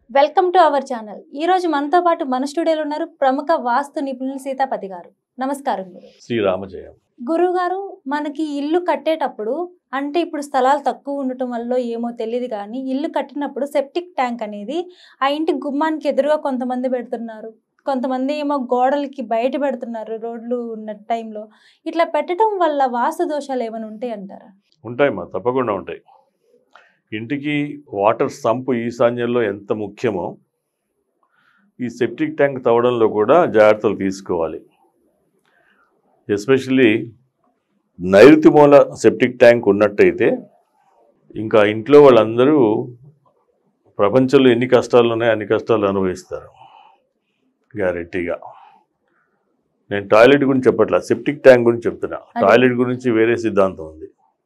Welcome to our channel ఈ రోజు మనతో పాటు మన స్టూడియోలో ఉన్నారు ప్రముఖ వాస్తు నిపుణులు సీతాపతి గారు నమస్కారం గురు శ్రీరామజయం గురువు గారు మనకి ఇల్లు కట్టేటప్పుడు అంటే ఇప్పుడు స్థలాలు తక్కువ ఉండటం వల్ల ఏమో తెలియదు కానీ ఇల్లు కట్టినప్పుడు సెప్టిక్ ట్యాంక్ అనేది ఆ ఇంటి గుమ్మానికి ఎదురుగా కొంతమంది పెడుతున్నారు కొంతమంది ఏమో గోడలకి బయట పెడుతున్నారు రోడ్లు ఉన్న టైంలో ఇట్లా పెట్టడం వల్ల వాస్తు దోషాలు ఏమైనా ఉంటాయి అంటారా ఉంటాయమ్మా తప్పకుండా ఉంటాయి ఇంటికి వాటర్ సంపు ఈశాన్యంలో ఎంత ముఖ్యమో ఈ సెప్టిక్ ట్యాంక్ తవ్వడంలో కూడా జాగ్రత్తలు తీసుకోవాలి ఎస్పెషల్లీ నైరుతి మూల సెప్టిక్ ట్యాంక్ ఉన్నట్టయితే ఇంకా ఇంట్లో వాళ్ళందరూ ప్రపంచంలో ఎన్ని కష్టాలు ఉన్నాయో అన్ని కష్టాలు అనుభవిస్తారు గ్యారెంటీగా నేను టాయిలెట్ గురించి చెప్పట్లా సెప్టిక్ ట్యాంక్ గురించి చెప్తున్నా అదే. టాయిలెట్ గురించి వేరే సిద్ధాంతం ఉంది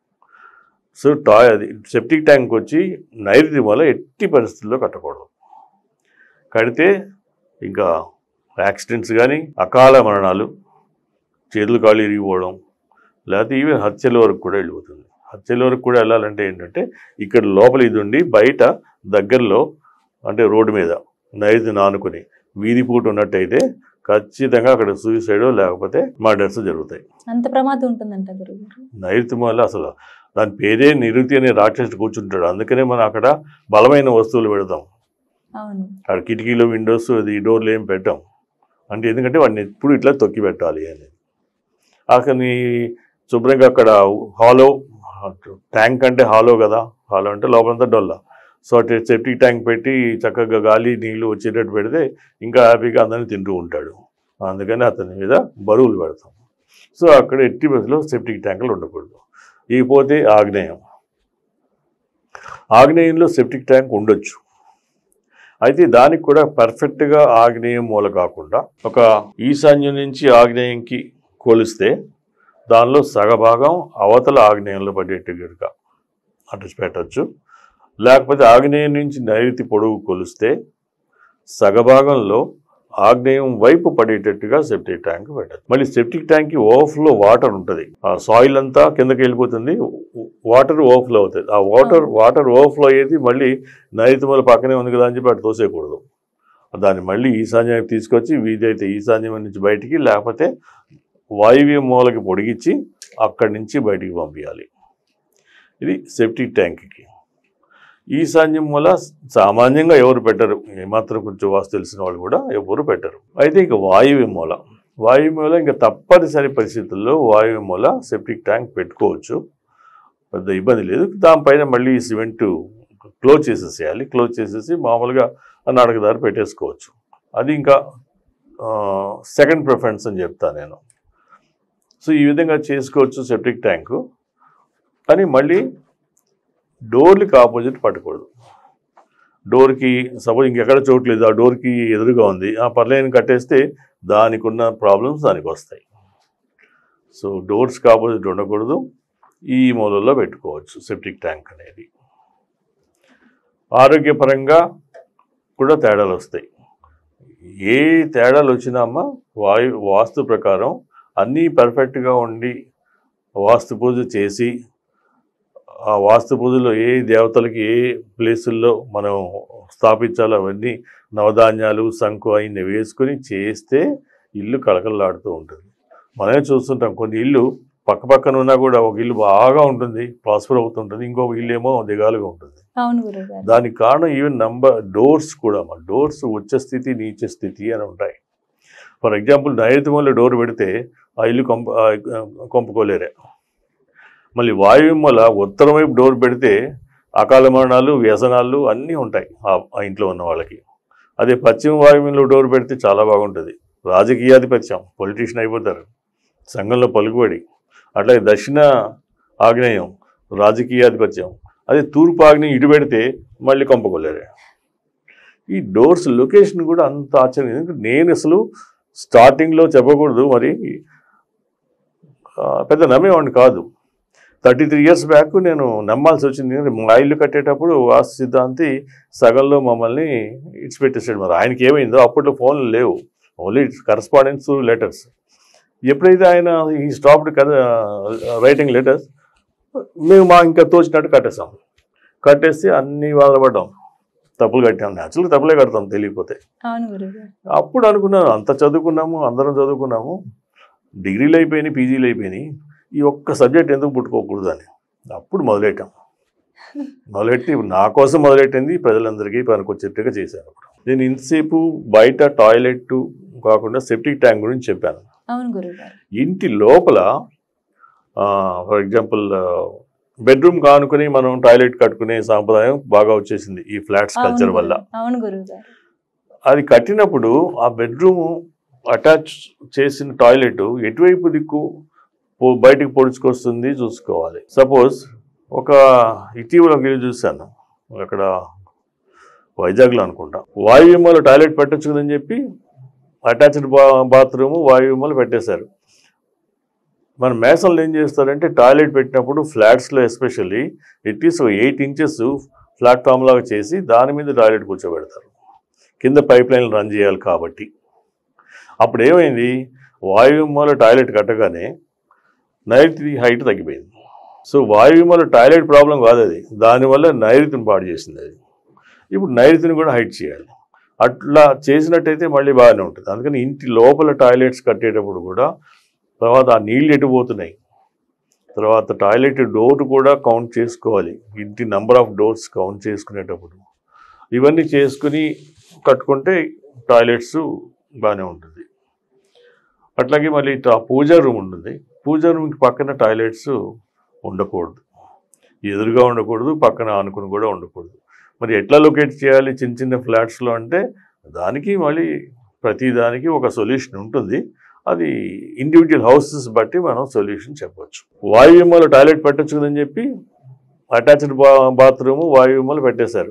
సో టాయ్ అది సెప్టిక్ ట్యాంక్ వచ్చి నైరుతి మూల ఎట్టి పరిస్థితుల్లో కట్టకూడదు కడితే ఇంకా యాక్సిడెంట్స్ కానీ అకాల మరణాలు చేతులు కాళ్ళు ఇరిగిపోవడం లేకపోతే ఈవెన్ హత్యల వరకు కూడా వెళ్ళిపోతుంది హత్యల వరకు కూడా వెళ్ళాలంటే ఏంటంటే ఇక్కడ లోపల ఇది ఉండి బయట దగ్గరలో అంటే రోడ్డు మీద నైరుతి నానుకుని వీధి పూట ఉన్నట్టయితే ఖచ్చితంగా అక్కడ సూసైడ్ లేకపోతే మర్డర్స్ జరుగుతాయి అంత ప్రమాదం ఉంటుందంట గురువు గారు నైరుతి మూల అసలు దాని పేరే నిరుతి అనే రాక్షసుడు కూర్చుంటాడు అందుకనే మనం అక్కడ బలమైన వస్తువులు పెడతాం అవును అక్కడ కిటికీలు విండోస్ అది డోర్లు ఏం పెట్టాం అంటే ఎందుకంటే వాడిని ఎప్పుడు ఇట్లా తొక్కి పెట్టాలి అని అక్కడిని శుభ్రంగా అక్కడ హాలో ట్యాంక్ అంటే హాలో కదా హాలో అంటే లోపలంతా డొల్ల సో అటు సెప్టిక్ ట్యాంక్ పెట్టి చక్కగా గాలి నీళ్లు వచ్చేటట్టు పెడితే ఇంకా హ్యాపీగా అందరిని తింటూ ఉంటాడు అందుకని అతని మీద బరువులు పెడతాం సో అక్కడ ఎట్టి బస్సులో సెప్టిక్ ట్యాంకులు ఉండకూడదు ఇకపోతే ఆగ్నేయం ఆగ్నేయంలో సెప్టిక్ ట్యాంక్ ఉండొచ్చు అయితే దానికి కూడా పర్ఫెక్ట్గా ఆగ్నేయం మూల కాకుండా ఒక ఈశాన్యం నుంచి ఆగ్నేయంకి కొలిస్తే దానిలో సగభాగం అవతల ఆగ్నేయంలో పడేట్టుగా అటు పెట్టచ్చు లేకపోతే ఆగ్నేయం నుంచి నైరుతి పొడవు కొలిస్తే సగభాగంలో ఆగ్నేయం వైపు పడేటట్టుగా సెప్టిక్ ట్యాంక్ పెట్టచ్చు మళ్ళీ సెప్టిక్ ట్యాంక్కి ఓవర్ఫ్లో వాటర్ ఉంటుంది ఆ సాయిల్ అంతా కిందకి వెళ్ళిపోతుంది వాటర్ ఓవర్ఫ్లో అవుతుంది ఆ వాటర్ వాటర్ ఓవర్ఫ్లో అయ్యేది మళ్ళీ నైరుతి మూల పక్కనే ఉంది కదా అని చెప్పి అటు తోసేయకూడదు దాన్ని మళ్ళీ ఈశాన్యానికి తీసుకొచ్చి వీధి అయితే ఈశాన్యం నుంచి బయటికి లేకపోతే వాయువ్య మూలకి పొడిగించి అక్కడి నుంచి బయటికి పంపించాలి ఇది సెప్టిక్ ట్యాంక్కి ఈశాన్యం మూల సామాన్యంగా ఎవరు పెట్టరు ఏమాత్రం కొంచెం వాస్తు తెలిసిన వాళ్ళు కూడా ఎవరు పెట్టరు అయితే ఇక వాయువ్య మూల వాయువ్య మూల ఇంకా తప్పనిసరి పరిస్థితుల్లో వాయువ్య మూల సెప్టిక్ ట్యాంక్ పెట్టుకోవచ్చు పెద్ద ఇబ్బంది లేదు దానిపైన మళ్ళీ సిమెంట్ క్లోజ్ చేసేసేయాలి క్లోజ్ చేసేసి మామూలుగా నడకదారి పెట్టేసుకోవచ్చు అది ఇంకా సెకండ్ ప్రిఫరెన్స్ అని చెప్తాను నేను సో ఈ విధంగా చేసుకోవచ్చు సెప్టిక్ ట్యాంకు కానీ మళ్ళీ డోర్లకి ఆపోజిట్ పట్టకూడదు డోర్కి సపోజ్ ఇంకెక్కడ చోటు లేదు ఆ డోర్కి ఎదురుగా ఉంది ఆ పర్లేని కట్టేస్తే దానికి ఉన్న ప్రాబ్లమ్స్ దానికి వస్తాయి సో డోర్స్కి ఆపోజిట్ ఉండకూడదు ఈ మూలలో పెట్టుకోవచ్చు సెప్టిక్ ట్యాంక్ అనేది ఆరోగ్యపరంగా కూడా తేడాలు వస్తాయి ఏ తేడాలు వచ్చినామా వాయు వాస్తు ప్రకారం అన్నీ పర్ఫెక్ట్గా ఉండి వాస్తు పూజ చేసి ఆ వాస్తు పూజలో ఏ దేవతలకి ఏ ప్లేసుల్లో మనం స్థాపించాలో అవన్నీ నవధాన్యాలు శంకు అయిన వేసుకొని చేస్తే ఇల్లు కలకలలాడుతూ ఉంటుంది మనమే చూస్తుంటాం కొన్ని ఇల్లు పక్క పక్కన ఉన్నా కూడా ఒక ఇల్లు బాగా ఉంటుంది ప్రాస్పర్ అవుతుంటుంది ఇంకొక ఇల్లు ఏమో దిగాలుగా ఉంటుంది అవును గురువు గారు దానికి కారణం ఈవెన్ నంబర్ డోర్స్ కూడా మా డోర్స్ ఉచ్చ స్థితి నీచ స్థితి అని ఉంటాయి ఫర్ ఎగ్జాంపుల్ నైరుతి మూల డోర్ పెడితే ఆ ఇల్లు కొంప ఆ, కొంపుకోలేరే మళ్ళీ వాయువ్యం మూల ఉత్తరం వైపు డోర్ పెడితే అకాల మరణాలు వ్యసనాలు అన్నీ ఉంటాయి ఆ ఆ ఇంట్లో ఉన్న వాళ్ళకి అదే పశ్చిమ వాయువ్యంలో డోర్ పెడితే చాలా బాగుంటుంది రాజకీయాధిపత్యం పొలిటీషియన్ అయిపోతారు సంఘంలో పలుకుబడి అట్లాగే దక్షిణ ఆగ్నేయం రాజకీయాధిపత్యం అదే తూర్పు ఆగ్నేయం ఇటు పెడితే మళ్ళీ కొంపకోలేరు ఈ డోర్స్ లొకేషన్ కూడా అంత ఆశ్చర్యం ఎందుకంటే నేను అసలు స్టార్టింగ్లో చెప్పకూడదు మరి ఆ, పెద్ద నమ్మేవాడిని కాదు థర్టీ త్రీ ఇయర్స్ బ్యాక్ నేను నమ్మాల్సి వచ్చింది ఎందుకంటే మా ఇల్లు కట్టేటప్పుడు వాస్తు సిద్ధాంతి సగంలో మమ్మల్ని ఇట్స్ పెట్టేసాడు మరి ఆయనకి ఏమైందో అప్పట్లో ఫోన్లు లేవు ఓన్లీ కరస్పాండెన్స్ లెటర్స్ ఎప్పుడైతే ఆయన ఈ స్టాప్డ్ రైటింగ్ లెటర్స్ మేము మా ఇంకా తోచినట్టు కట్టేసాం కట్టేసి అన్ని బాధపడ్డాం తప్పులు కట్టాం న్యాచురల్గా తప్పులే కడతాం తెలియకపోతే అవును గురుగారు అప్పుడు అనుకున్నాను అంత చదువుకున్నాము అందరం చదువుకున్నాము డిగ్రీలు అయిపోయినాయి పీజీలు అయిపోయినాయి ఈ ఒక్క సబ్జెక్ట్ ఎందుకు పుట్టుకోకూడదు అని అప్పుడు మొదలెట్టాం మొదలెట్టి నా కోసం మొదలెట్టింది ప్రజలందరికీ పనికొచ్చేట్టుగా చేశాను అప్పుడు నేను ఇంతసేపు బయట టాయిలెట్ కాకుండా సెప్టిక్ ట్యాంక్ గురించి చెప్పాను అవును గురుగారు ఇంటి లోపల ఫర్ ఎగ్జాంపుల్ బెడ్రూమ్ కానుకొని మనం టాయిలెట్ కట్టుకునే సాంప్రదాయం బాగా వచ్చేసింది ఈ ఫ్లాట్స్ అవును కల్చర్ వల్ల గురు- అవును గురుగారు అది కట్టినప్పుడు ఆ బెడ్రూమ్ అటాచ్ చేసిన టాయిలెట్ ఎటువైపు దిక్కు పో- బయటికి పొడుచుకొస్తుంది చూసుకోవాలి సపోజ్ ఒక ఇటీవల ఒక ఇల్లు చూశాను అక్కడ వైజాగ్లో అనుకుంటా వాయువ్యంలో టాయిలెట్ పెట్టొచ్చు కదని చెప్పి అటాచ్డ్ బా బాత్రూమ్ వాయువ్యంలో పెట్టేశారు మన మేసలు ఏం చేస్తారంటే టాయిలెట్ పెట్టినప్పుడు ఫ్లాట్స్లో especially at least eight inches platform లాగా చేసి దాని మీద టాయిలెట్ కూర్చోబెడతారు కింద పైప్ లైన్ రన్ చేయాలి కాబట్టి అప్పుడు ఏమైంది వాయువ్యంలో టాయిలెట్ కట్టగానే నైరుతి హైట్ తగ్గిపోయింది సో వాయువ్యంలో టాయిలెట్ ప్రాబ్లం కాదు అది దానివల్ల నైరుతిని పాడు చేసింది అది ఇప్పుడు నైరుతిని కూడా హైట్ చేయాలి అట్లా చేసినట్టయితే మళ్ళీ బాగానే ఉంటుంది అందుకని ఇంటి లోపల టాయిలెట్స్ కట్టేటప్పుడు కూడా తర్వాత ఆ నీళ్ళు ఎటు పోతున్నాయి తర్వాత టాయిలెట్ డోర్ కూడా కౌంట్ చేసుకోవాలి ఇంటి నంబర్ ఆఫ్ డోర్స్ కౌంట్ చేసుకునేటప్పుడు ఇవన్నీ చేసుకుని కట్టుకుంటే టాయిలెట్స్ బాగానే ఉంటుంది అట్లాగే మళ్ళీ ఇట్లా పూజా రూమ్ ఉంటుంది పూజా రూమ్కి పక్కన టాయిలెట్స్ ఉండకూడదు ఎదురుగా ఉండకూడదు పక్కన ఆనుకుని కూడా ఉండకూడదు మరి ఎట్లా లొకేట్ చేయాలి చిన్న చిన్న ఫ్లాట్స్లో అంటే దానికి మళ్ళీ ప్రతి దానికి ఒక సొల్యూషన్ ఉంటుంది అది ఇండివిజువల్ హౌసెస్ బట్టి మనం సొల్యూషన్ చెప్పొచ్చు వాయువ్యంలో టాయిలెట్ పెట్టొచ్చు కదని చెప్పి అటాచ్డ్ బా బాత్రూమ్ వాయువ్యంలో పెట్టేశారు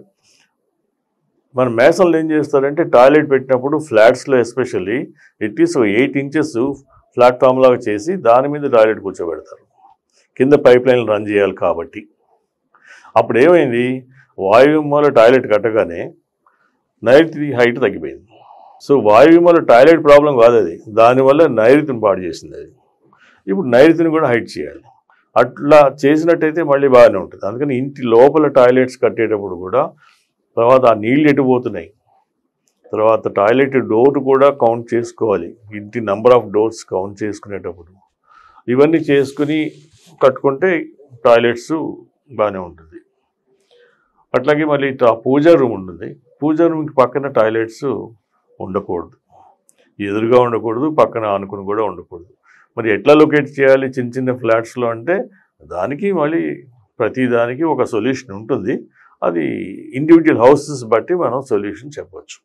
మన మేసలు ఏం చేస్తారంటే టాయిలెట్ పెట్టినప్పుడు ఫ్లాట్స్లో especially at least eight inches platform లాగా చేసి దాని మీద టాయిలెట్ కూర్చోబెడతారు కింద పైప్ లైన్ రన్ చేయాలి కాబట్టి అప్పుడు ఏమైంది వాయువ్యంలో టాయిలెట్ కట్టగానే నైరుతి హైట్ తగ్గిపోయింది సో వాయువ్యంలో టాయిలెట్ ప్రాబ్లం కాదు అది దానివల్ల నైరుతిని పాడు చేసింది అది ఇప్పుడు నైరుతిని కూడా హైట్ చేయాలి అట్లా చేసినట్టయితే మళ్ళీ బాగానే ఉంటుంది అందుకని ఇంటి లోపల టాయిలెట్స్ కట్టేటప్పుడు కూడా తర్వాత ఆ నీళ్ళు ఎటు పోతున్నాయి తర్వాత టాయిలెట్ డోర్ కూడా కౌంట్ చేసుకోవాలి ఇంటి నంబర్ ఆఫ్ డోర్స్ కౌంట్ చేసుకునేటప్పుడు ఇవన్నీ చేసుకుని కట్టుకుంటే టాయిలెట్స్ బాగానే ఉంటుంది అట్లాగే మళ్ళీ ఇట్లా పూజా రూమ్ ఉంటుంది పూజా రూమ్కి పక్కన టాయిలెట్స్ ఉండకూడదు ఎదురుగా ఉండకూడదు పక్కన ఆనుకుని కూడా ఉండకూడదు మరి ఎట్లా లొకేట్ చేయాలి చిన్న చిన్న ఫ్లాట్స్లో అంటే దానికి మళ్ళీ ప్రతి దానికి ఒక సొల్యూషన్ ఉంటుంది అది ఇండివిజువల్ హౌసెస్ బట్టి మనం సొల్యూషన్ చెప్పొచ్చు